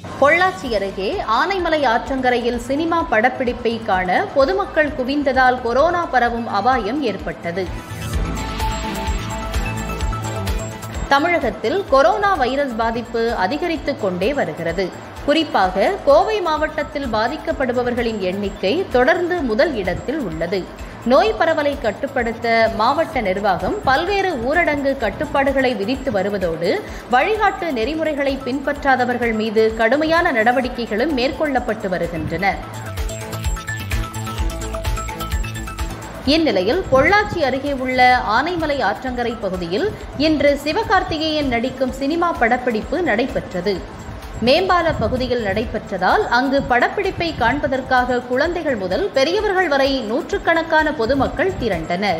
பொள்ளாச்சி அருகே ஆனைமலை ஆற்றங்கரையில் சினிமா படப்பிடிப்பை காண பொதுமக்கள் குவிந்ததால் கொரோனா பரவும் அபாயம் ஏற்பட்டது தமிழகத்தில் கொரோனா வைரஸ் பாதிப்பு அதிகரித்துக் கொண்டே வருகிறது குறிப்பாக கோவை மாவட்டத்தில் பாதிக்கப்படுபவர்களின் எண்ணிக்கை தொடர்ந்து முதல் இடத்தில் உள்ளது நோய் பரவலை கட்டுப்படுத்த மாவட்ட நிர்வாகம் பல்வேறு ஊரடங்கு கட்டுப்பாடுகளை விதித்து வருவதோடு வழிகாட்டு நெறிமுறைகளை பின்பற்றாதவர்கள் மீது கடுமையான நடவடிக்கைகளும் மேற்கொள்ளப்பட்டு வருகின்றன இந்நிலையில் பொள்ளாச்சி அருகே உள்ள ஆனைமலை ஆற்றங்கரை பகுதியில் இன்று சிவகார்த்திகேயன் நடிக்கும் சினிமா படப்பிடிப்பு நடைபெற்றது மேம்பால பகுதியில் நடைபெற்றதால் அங்கு படப்பிடிப்பை காண்பதற்காக குழந்தைகள் முதல் பெரியவர்கள் வரை நூற்றுக்கணக்கான பொதுமக்கள் திரண்டனர்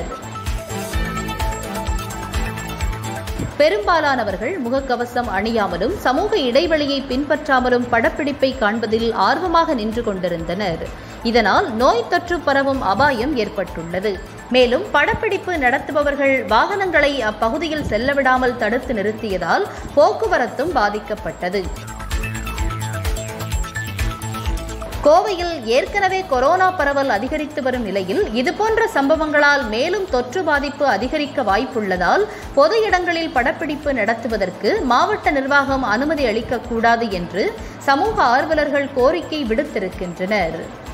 பெரும்பாலானவர்கள் முகக்கவசம் அணியாமலும் சமூக இடைவெளியை பின்பற்றாமலும் படப்பிடிப்பை காண்பதில் ஆர்வமாக நின்று கொண்டிருந்தனர் இதனால் நோய் தொற்று பரவும் அபாயம் ஏற்பட்டுள்ளது மேலும் படப்பிடிப்பு நடத்துபவர்கள் வாகனங்களை அப்பகுதியில் செல்லவிடாமல் தடுத்து நிறுத்தியதால் போக்குவரத்தும் பாதிக்கப்பட்டது கோவையில் ஏற்கனவே கொரோனா பரவல் அதிகரித்து வரும் நிலையில் இதுபோன்ற சம்பவங்களால் மேலும் தொற்று பாதிப்பு அதிகரிக்க வாய்ப்புள்ளதால் பொது இடங்களில் படப்பிடிப்பு நடத்துவதற்கு மாவட்ட நிர்வாகம் அனுமதி அளிக்கக்கூடாது என்று சமூக ஆர்வலர்கள் கோரிக்கை விடுத்திருக்கின்றனர்